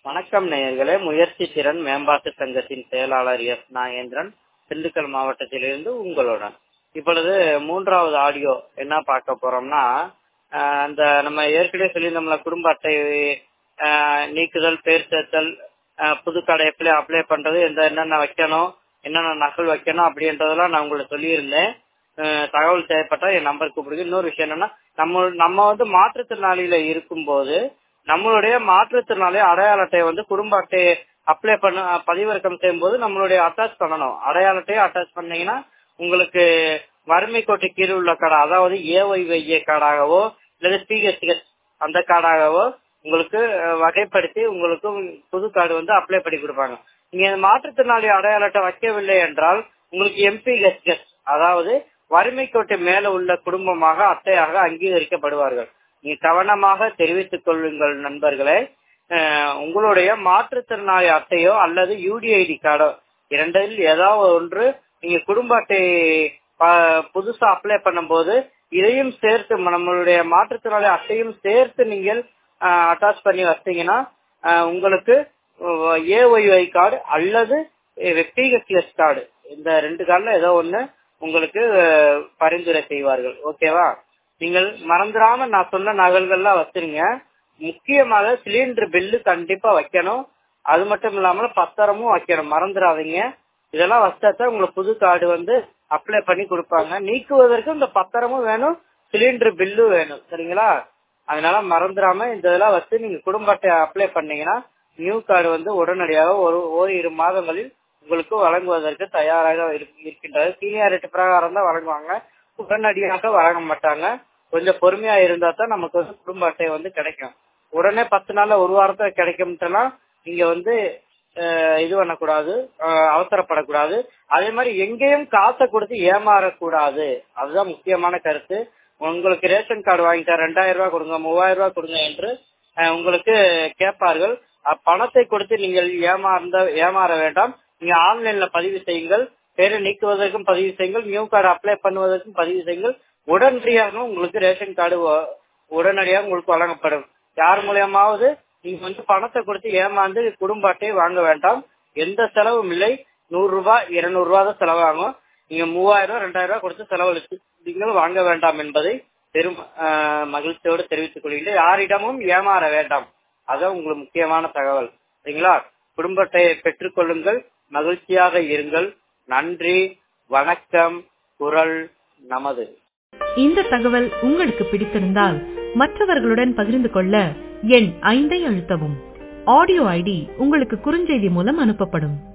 வணக்கம் நேயர்களே முயற்சி திறன் மேம்பாட்டு சங்கத்தின் செயலாளர் எஸ் நாகேந்திரன் திண்டுக்கல் மாவட்டத்திலிருந்து உங்களுடன் இப்பொழுது மூன்றாவது ஆடியோ என்ன பார்க்க போறோம்னா ஆஹ் அந்த நம்ம ஏற்கனவே சொல்லியிருந்தோம்ல குடும்ப அட்டை ஆஹ் நீக்குதல் பேர் சேர்த்தல் ஆஹ் புது கடை எப்படி அப்ளை பண்றது எந்த என்னென்ன வைக்கணும் என்னென்ன நகல் வைக்கணும் அப்படின்றதெல்லாம் நான் உங்களுக்கு சொல்லியிருந்தேன் ஆஹ் தகவல் தேவைப்பட்டா என் நம்பர் கூப்பிடுங்க இன்னொரு விஷயம் என்னன்னா நம்ம நம்ம வந்து மாற்றுத்திறனாளியில இருக்கும்போது நம்மளுடைய மாற்றுத்திறனாளி அடையாள அட்டையை வந்து குடும்ப அட்டையை அப்ளை பண்ண பதிவிறக்கம் செய்யும் போது நம்மளுடைய அட்டாச் பண்ணணும் அடையாள அட்டையை அட்டாச் பண்ணீங்கன்னா உங்களுக்கு வறுமை கோட்டை கீழ் உள்ள கார்டு அதாவது ஏஒய்ஏ கார்டாகவோ அல்லது பிஹெச்ஹெச் அந்த கார்டாகவோ உங்களுக்கு அஹ், வகைப்படுத்தி உங்களுக்கு புது கார்டு வந்து அப்ளை பண்ணி கொடுப்பாங்க நீங்க மாற்றுத்திறனாளி அடையாள அட்டை வைக்கவில்லை என்றால் உங்களுக்கு எம்பிஹெச்ஹெச் அதாவது வறுமை கோட்டை மேல உள்ள குடும்பமாக அட்டையாக அங்கீகரிக்கப்படுவார்கள் நீங்க கவனமாக தெரிவித்துக் கொள்ளுங்கள் நண்பர்களே அஹ், உங்களுடைய மாற்றுத்திறனாளி அட்டையோ அல்லது யூடிஐடி கார்டோ இரண்டில் ஏதாவது ஒன்று நீங்க குடும்ப அட்டை ப- புதுசா அப்ளை பண்ணும்போது இதையும் சேர்த்து நம்மளுடைய மாற்றுத்திறனாளி அட்டையும் சேர்த்து நீங்கள் அட்டாச் பண்ணி வச்சீங்கன்னா அஹ், உங்களுக்கு ஏஒய்ஒய் கார்டு அல்லது பிஹெச்எஸ் கார்டு இந்த ரெண்டு கார்டுல ஏதோ ஒண்ணு உங்களுக்கு அஹ், பரிந்துரை செய்வார்கள் ஓகேவா நீங்கள் மறந்துடாம நான் சொன்ன நகல்கள்லாம் வச்சிருங்க முக்கியமாக சிலிண்டர் பில்லு கண்டிப்பா வைக்கணும் அது மட்டும் இல்லாம பத்திரமும் வைக்கணும் மறந்துடாதீங்க இதெல்லாம் வச்சாதான் உங்களுக்கு புது கார்டு வந்து அப்ளை பண்ணி கொடுப்பாங்க நீக்குவதற்கு இந்த பத்திரமும் வேணும் சிலிண்டர் பில்லும் வேணும் சரிங்களா அதனால மறந்துடாம இந்த இதெல்லாம் வச்சு நீங்க குடும்ப அட்டை அப்ளை பண்ணீங்கன்னா நியூ கார்டு வந்து உடனடியாக ஒரு ஓரிரு மாதங்களில் உங்களுக்கு வழங்குவதற்கு தயாராக இருக்- இருக்கின்றது சீனியாரிட்டி பிரகாரம் தான் வழங்குவாங்க உடனடியாக வழங்க மாட்டாங்க கொஞ்சம் பொறுமையா இருந்தா தான் நமக்கு வந்து குடும்ப அட்டை வந்து கிடைக்கும் உடனே பத்து நாள்ல ஒரு வாரத்துல கிடைக்கும்ட்டுனா நீங்க வந்து அஹ், இது பண்ணக்கூடாது அஹ், அவசரப்படக்கூடாது அதே மாதிரி எங்கேயும் காசை கொடுத்து ஏமாறக்கூடாது அதுதான் முக்கியமான கருத்து உங்களுக்கு ரேஷன் கார்டு வாங்கிட்டா ரெண்டாயிரம் ரூபாய் கொடுங்க மூவாயிரம் ரூபாய் கொடுங்க என்று அஹ், உங்களுக்கு கேட்பார்கள் அப் பணத்தை கொடுத்து நீங்கள் ஏமாந்த ஏமாற வேண்டாம் நீங்க ஆன்லைன்ல பதிவு செய்யுங்கள் பேரை நீக்குவதற்கும் பதிவு செய்யுங்கள் நியூ கார்டு அப்ளை பண்ணுவதற்கும் பதிவு செய்யுங்கள் உடனடியாக உங்களுக்கு ரேஷன் கார்டு வ- உடனடியாக உங்களுக்கு வழங்கப்படும் யார் மூலியமாவது நீங்க வந்து பணத்தை கொடுத்து ஏமாந்து குடும்ப அட்டையை வாங்க வேண்டாம் எந்த செலவும் இல்லை நூறு ரூபாய் இருநூறு ரூபாய் தான் செலவாகும் நீங்க மூவாயிரம் ரூபாய் ரெண்டாயிரம் ரூபாய் கொடுத்து செலவழித்து நீங்கள் வாங்க வேண்டாம் என்பதை பெரும் ஆஹ், மகிழ்ச்சியோடு தெரிவித்துக் கொள்கிறேன் யாரிடமும் ஏமாற வேண்டாம் அதான் உங்களுக்கு முக்கியமான தகவல் சரிங்களா குடும்ப அட்டையை பெற்றுக்கொள்ளுங்கள் மகிழ்ச்சியாக இருங்கள் நன்றி வணக்கம் குரல் நமது இந்த தகவல் உங்களுக்கு பிடித்திருந்தால் மற்றவர்களுடன் பகிர்ந்து கொள்ள எண் ஐந்தை அழுத்தவும் ஆடியோ ஐடி உங்களுக்கு குறுஞ்செய்தி மூலம் அனுப்பப்படும்